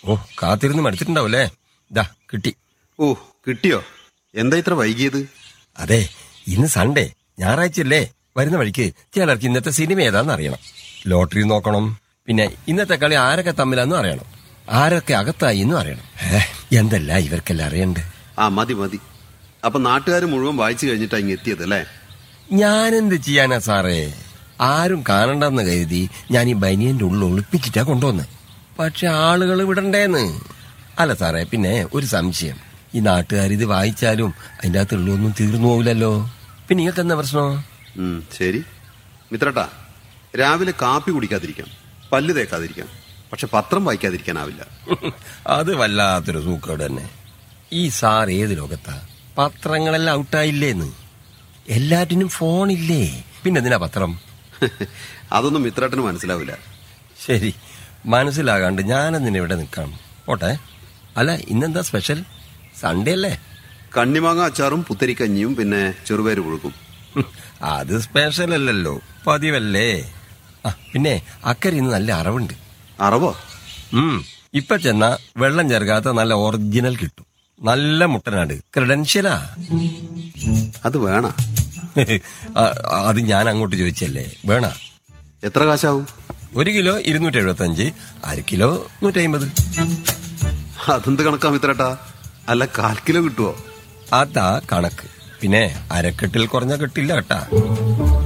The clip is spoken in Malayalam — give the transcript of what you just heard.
ഓ കാത്തിരുന്ന് മടുത്തിട്ടുണ്ടാവല്ലേ ദാ കിട്ടി ഓ കിട്ടിയോ എന്താ ഇത്ര വൈകിയത് അതെ ഇന്ന് സൺഡേ ഞായറാഴ്ചയല്ലേ വരുന്ന വഴിക്ക് ചിലർക്ക് ഇന്നത്തെ സിനിമ ഏതാന്ന് അറിയണം ലോട്ടറി നോക്കണം പിന്നെ ഇന്നത്തെ കളി ആരൊക്കെ തമ്മിലാന്നും അറിയണം ആരൊക്കെ അകത്തായി എന്നും അറിയണം ഏ എന്തല്ല ഇവർക്കെല്ലാം അറിയണ്ട് ആ മതി മതി അപ്പൊ നാട്ടുകാർ മുഴുവൻ വായിച്ചു കഴിഞ്ഞിട്ടാ ഇങ്ങ് എത്തിയത് അല്ലേ ഞാനെന്ത് ചെയ്യാനാ സാറേ ആരും കാണണ്ടെന്ന് കരുതി ഞാൻ ഈ ബനിയന്റെ ഉള്ളിൽ ഒളിപ്പിച്ചിട്ടാ കൊണ്ടുവന്ന് പക്ഷെ ആളുകൾ വിടണ്ടേന്ന് അല്ല സാറേ പിന്നെ ഒരു സംശയം ഈ നാട്ടുകാർ ഇത് വായിച്ചാലും അതിന്റെ അകത്തുള്ളൊന്നും തീർന്നു പോവില്ലല്ലോ പിന്നെ നിങ്ങൾക്ക് എന്താ പ്രശ്നം ഉം, ശരി മിത്രട്ടാ രാവിലെ കാപ്പി കുടിക്കാതിരിക്കാം പല്ല് തേക്കാതിരിക്കാം പക്ഷെ പത്രം വായിക്കാതിരിക്കാനാവില്ല അത് വല്ലാത്തൊരു സൂക്കേട് തന്നെ ഈ സാർ ഏത് ലോകത്താ പത്രങ്ങളെല്ലാം ഔട്ടായില്ലേന്ന് എല്ലാറ്റിനും ഫോണില്ലേ പിന്നെ എന്തിനാ പത്രം അതൊന്നും മിത്രട്ടന് മനസ്സിലാവില്ല ശരി മനസ്സിലാകാണ്ട് ഞാനെന്തിനാ ഇവിടെ നിൽക്കാം ഓട്ടെ അല്ല ഇന്നെന്താ സ്പെഷ്യൽ സൺഡേ അല്ലേ കണ്ണിമാങ്ങ അച്ചാറും പുത്തരിക്കഞ്ഞിയും പിന്നെ ചെറുപേര് പുഴുക്കും ഹും, അത് സ്പെഷ്യൽ അല്ലല്ലോ പതിവല്ലേ ആ പിന്നെ അക്കരെ ഇന്ന് നല്ല അറവുണ്ട് അറവോ ഉം ഇപ്പൊ ചെന്ന വെള്ളം ചേർക്കാത്ത നല്ല ഒറിജിനൽ കിട്ടും നല്ല മുട്ടനാട് ക്രെഡൻഷ്യലാ അത് വേണ ആ, അത് ഞാൻ അങ്ങോട്ട് ചോദിച്ചല്ലേ വേണ എത്ര കാശാവും ഒരു കിലോ ഇരുന്നൂറ്റി എഴുപത്തി അഞ്ച് അര കിലോ നൂറ്റി അമ്പത് അതെന്ത് കണക്കാ മിത്രട്ടാ അല്ല കാൽ കിലോ കിട്ടുവോ അതാ കണക്ക് പിന്നെ അരക്കെട്ടിൽ കുറഞ്ഞ കെട്ടില്ല കേട്ടാ